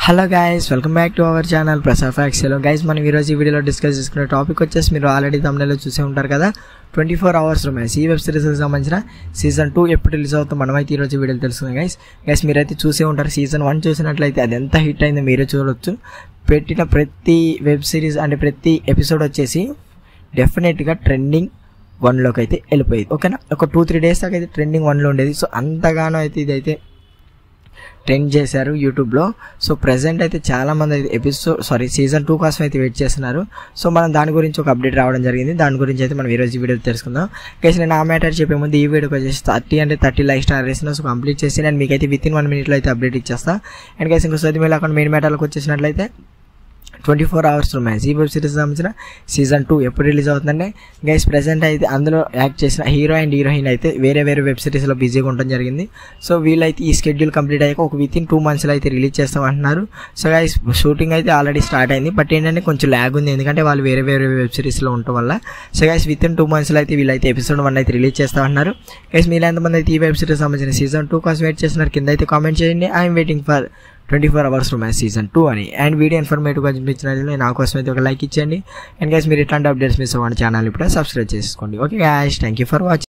hello guys welcome back to our channel Prasad facts hello guys మనం ఈరోజు ఈ వీడియోలో డిస్కస్ చేసుకునే టాపిక్ వచ్చేసి మీరు ఆల్రెడీ తమిళలో చూసే ఉంటారు కదా ట్వంటీ ఫోర్ అవర్స్ రొమాన్స్ ఈ వెబ్ సిరీస్కి సంబంధించిన సీజన్ టూ ఎప్పుడు రిలీజ్ అవుతుందో మనమైతే ఈరోజు వీడియోలో తెలుసుకుందాం గైస్ గైస్ మీరైతే చూసే ఉంటారు సీజన్ వన్ చూసినట్లయితే అది ఎంత హిట్ అయిందో మీరే చూడొచ్చు పెట్టిన ప్రతి వెబ్ సిరీస్ అంటే ప్రతి ఎపిసోడ్ వచ్చేసి డెఫినెట్గా ట్రెండింగ్ వన్లోకి అయితే వెళ్ళిపోయింది ఓకేనా ఒక టూ త్రీ డేస్ దాకా అయితే ట్రెండింగ్ వన్లో ఉండేది సో అంతగానో అయితే ఇదైతే ట్రెండ్ చేశారు యూట్యూబ్లో సో ప్రజెంట్ అయితే చాలామంది అయితే ఎపిసోడ్ సారీ సీజన్ టూ కోసం అయితే వెయిట్ చేస్తున్నారు సో మనం దాని గురించి ఒక అప్డేట్ రావడం జరిగింది దాని గురించి అయితే మనం ఈరోజు ఈ వీడియో తెలుసుకుందాం కేసు నేను ఆ మ్యాటర్ చెప్పే ముందు ఈ వీడియోకి వచ్చేసి థర్టీ అంటే థర్టీ లైక్ స్టార్ వేసిన సో కంప్లీట్ చేసి నేను మీకైతే విత్ ఇన్ వన్ మినిట్లో అయితే అప్డేట్ ఇచ్చేస్తా అండ్ కేసు ఇంకోసారి మీరు అక్కడ మెయిన్ మ్యాటర్లకు వచ్చేసినట్లయితే ట్వంటీ ఫోర్ అవర్స్ రొమాన్స్ ఈ వెబ్ సిరీస్ సంబంధించిన సీజన్ టూ ఎప్పుడు రిలీజ్ అవుతుందంటే గైస్ ప్రెసెంట్ అయితే అందులో యాక్ట్ చేసిన హీరో అండ్ హీరోయిన్ అయితే వేరే వేరే వెబ్ సిరీస్లో బిజీగా ఉండడం జరిగింది సో వీళ్ళైతే ఈ షెడ్యూల్ కంప్లీట్ అయ్యాక ఒక విత్ ఇన్ టూ మంత్స్లో అయితే రిలీజ్ చేస్తాం అంటున్నారు సో గైస్ షూటింగ్ అయితే ఆల్రెడీ స్టార్ట్ అయింది బట్ ఏంటంటే కొంచెం ల్యాగ్ ఉంది ఎందుకంటే వాళ్ళు వేరే వేరే వెబ్ సిరీస్లో ఉండటం వల్ల so guys with in two మంత్స్లో అయితే వీళ్ళైతే ఎపిసోడ్ వన్ అయితే రిలీజ్ చేస్తామన్నారు గైస్ మీరు ఎంతమంది అయితే ఈ వెబ్ సిరీస్ సంబంధించిన సీజన్ టూ కోసం వెయిట్ చేస్తున్నారు కింద అయితే కామెంట్ చేయండి I'm waiting for twenty four hours romance season two అని అండ్ వీడియో ఇన్ఫర్మేటివ్గా చూపించినట్లయితే నా కోసం అయితే ఒక లైక్ ఇచ్చేయండి అండ్ గైస్ మీరు ఇట్లాంటి అప్డేట్స్ మిస్ అవ్వండి ఛానల్ ఇప్పుడు సబ్స్క్రైబ్ చేసుకోండి okay guys thank you for watching